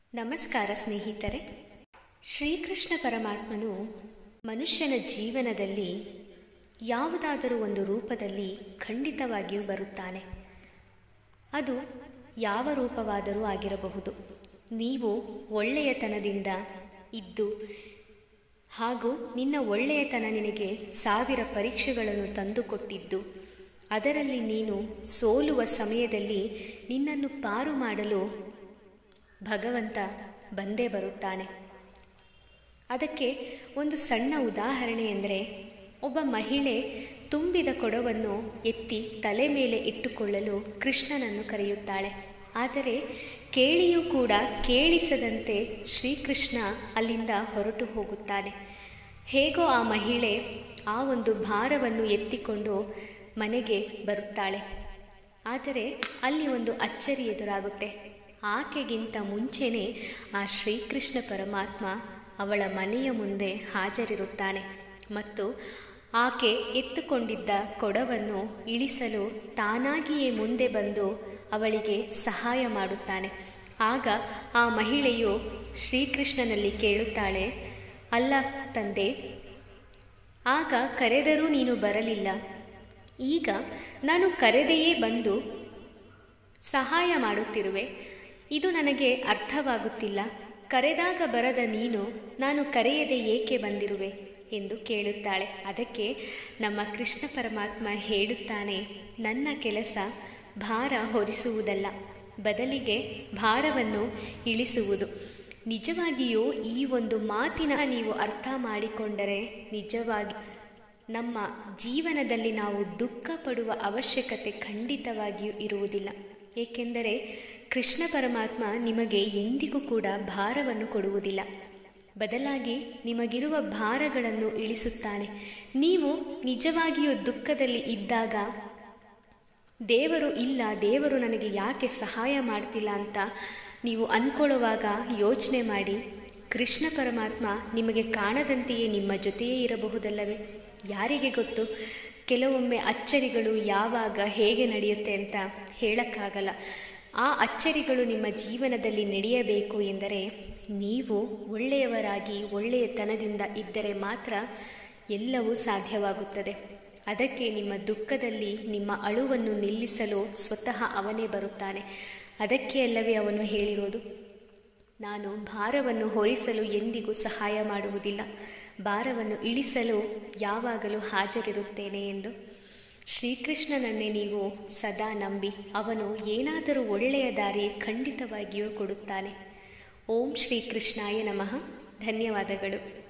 ನಮಸ್ಕಾರ ಸ್ನೇಹಿತರೆ ಶ್ರೀಕೃಷ್ಣ ಪರಮಾತ್ಮನು ಮನುಷ್ಯನ ಜೀವನದಲ್ಲಿ ಯಾವುದಾದರೂ ಒಂದು ರೂಪದಲ್ಲಿ ಖಂಡಿತವಾಗಿಯೂ ಬರುತ್ತಾನೆ ಅದು ಯಾವ ರೂಪವಾದರೂ ಆಗಿರಬಹುದು ನೀವು ಒಳ್ಳೆಯತನದಿಂದ ಇದ್ದು ಹಾಗೂ ನಿನ್ನ ಒಳ್ಳೆಯತನ ನಿನಗೆ ಸಾವಿರ ಪರೀಕ್ಷೆಗಳನ್ನು ತಂದುಕೊಟ್ಟಿದ್ದು ಅದರಲ್ಲಿ ನೀನು ಸೋಲುವ ಸಮಯದಲ್ಲಿ ನಿನ್ನನ್ನು ಪಾರು ಮಾಡಲು ಭಗವಂತ ಬಂದೇ ಬರುತ್ತಾನೆ ಅದಕ್ಕೆ ಒಂದು ಸಣ್ಣ ಉದಾಹರಣೆ ಎಂದರೆ ಒಬ್ಬ ಮಹಿಳೆ ತುಂಬಿದ ಕೊಡವನ್ನು ಎತ್ತಿ ತಲೆ ಮೇಲೆ ಇಟ್ಟುಕೊಳ್ಳಲು ಕೃಷ್ಣನನ್ನು ಕರೆಯುತ್ತಾಳೆ ಆದರೆ ಕೇಳಿಯೂ ಕೂಡ ಕೇಳಿಸದಂತೆ ಶ್ರೀಕೃಷ್ಣ ಅಲ್ಲಿಂದ ಹೊರಟು ಹೋಗುತ್ತಾನೆ ಹೇಗೋ ಆ ಮಹಿಳೆ ಆ ಒಂದು ಭಾರವನ್ನು ಎತ್ತಿಕೊಂಡು ಮನೆಗೆ ಬರುತ್ತಾಳೆ ಆದರೆ ಅಲ್ಲಿ ಒಂದು ಅಚ್ಚರಿ ಎದುರಾಗುತ್ತೆ ಆಕೆಗಿಂತ ಮುಂಚೆನೇ ಆ ಶ್ರೀಕೃಷ್ಣ ಪರಮಾತ್ಮ ಅವಳ ಮನೆಯ ಮುಂದೆ ಹಾಜರಿರುತ್ತಾನೆ ಮತ್ತು ಆಕೆ ಎತ್ತುಕೊಂಡಿದ್ದ ಕೊಡವನ್ನು ಇಳಿಸಲು ತಾನಾಗಿಯೇ ಮುಂದೆ ಬಂದು ಅವಳಿಗೆ ಸಹಾಯ ಮಾಡುತ್ತಾನೆ ಆಗ ಆ ಮಹಿಳೆಯು ಶ್ರೀಕೃಷ್ಣನಲ್ಲಿ ಕೇಳುತ್ತಾಳೆ ಅಲ್ಲ ತಂದೆ ಆಗ ಕರೆದರೂ ನೀನು ಬರಲಿಲ್ಲ ಈಗ ನಾನು ಕರೆದೆಯೇ ಬಂದು ಸಹಾಯ ಮಾಡುತ್ತಿರುವೆ ಇದು ನನಗೆ ಅರ್ಥವಾಗುತ್ತಿಲ್ಲ ಕರೆದಾಗ ಬರದ ನೀನು ನಾನು ಕರೆಯದೆ ಏಕೆ ಬಂದಿರುವೆ ಎಂದು ಕೇಳುತ್ತಾಳೆ ಅದಕ್ಕೆ ನಮ್ಮ ಕೃಷ್ಣ ಪರಮಾತ್ಮ ಹೇಳುತ್ತಾನೆ ನನ್ನ ಕೆಲಸ ಭಾರ ಹೊರಿಸುವುದಲ್ಲ ಬದಲಿಗೆ ಭಾರವನ್ನು ಇಳಿಸುವುದು ನಿಜವಾಗಿಯೂ ಈ ಒಂದು ಮಾತಿನ ನೀವು ಅರ್ಥ ಮಾಡಿಕೊಂಡರೆ ನಿಜವಾಗಿ ನಮ್ಮ ಜೀವನದಲ್ಲಿ ನಾವು ದುಃಖ ಪಡುವ ಅವಶ್ಯಕತೆ ಖಂಡಿತವಾಗಿಯೂ ಇರುವುದಿಲ್ಲ ಏಕೆಂದರೆ ಕೃಷ್ಣ ಪರಮಾತ್ಮ ನಿಮಗೆ ಎಂದಿಗೂ ಕೂಡ ಭಾರವನ್ನು ಕೊಡುವುದಿಲ್ಲ ಬದಲಾಗಿ ನಿಮಗಿರುವ ಭಾರಗಳನ್ನು ಇಳಿಸುತ್ತಾನೆ ನೀವು ನಿಜವಾಗಿಯೂ ದುಃಖದಲ್ಲಿ ಇದ್ದಾಗ ದೇವರು ಇಲ್ಲ ದೇವರು ನನಗೆ ಯಾಕೆ ಸಹಾಯ ಮಾಡ್ತಿಲ್ಲ ಅಂತ ನೀವು ಅಂದ್ಕೊಳ್ಳುವಾಗ ಯೋಚನೆ ಮಾಡಿ ಕೃಷ್ಣ ಪರಮಾತ್ಮ ನಿಮಗೆ ಕಾಣದಂತೆಯೇ ನಿಮ್ಮ ಜೊತೆಯೇ ಇರಬಹುದಲ್ಲವೇ ಯಾರಿಗೆ ಗೊತ್ತು ಕೆಲವೊಮ್ಮೆ ಅಚ್ಚರಿಗಳು ಯಾವಾಗ ಹೇಗೆ ನಡೆಯುತ್ತೆ ಅಂತ ಹೇಳಕ್ಕಾಗಲ್ಲ ಆ ಅಚ್ಚರಿಗಳು ನಿಮ್ಮ ಜೀವನದಲ್ಲಿ ನಡೆಯಬೇಕು ಎಂದರೆ ನೀವು ಒಳ್ಳೆಯವರಾಗಿ ಒಳ್ಳೆಯತನದಿಂದ ಇದ್ದರೆ ಮಾತ್ರ ಎಲ್ಲವೂ ಸಾಧ್ಯವಾಗುತ್ತದೆ ಅದಕ್ಕೆ ನಿಮ್ಮ ದುಃಖದಲ್ಲಿ ನಿಮ್ಮ ಅಳುವನ್ನು ನಿಲ್ಲಿಸಲು ಸ್ವತಃ ಅವನೇ ಬರುತ್ತಾನೆ ಅದಕ್ಕೆ ಅಲ್ಲವೇ ಅವನು ಹೇಳಿರೋದು ನಾನು ಭಾರವನ್ನು ಹೊರಿಸಲು ಎಂದಿಗೂ ಸಹಾಯ ಮಾಡುವುದಿಲ್ಲ ಭಾರವನ್ನು ಇಳಿಸಲು ಯಾವಾಗಲೂ ಹಾಜರಿರುತ್ತೇನೆ ಎಂದು ಶ್ರೀಕೃಷ್ಣನನ್ನೇ ನೀವು ಸದಾ ನಂಬಿ ಅವನು ಏನಾದರೂ ಒಳ್ಳೆಯ ದಾರಿ ಖಂಡಿತವಾಗಿಯೂ ಕೊಡುತ್ತಾನೆ ಓಂ ಶ್ರೀಕೃಷ್ಣಾಯ ನಮಃ ಧನ್ಯವಾದಗಳು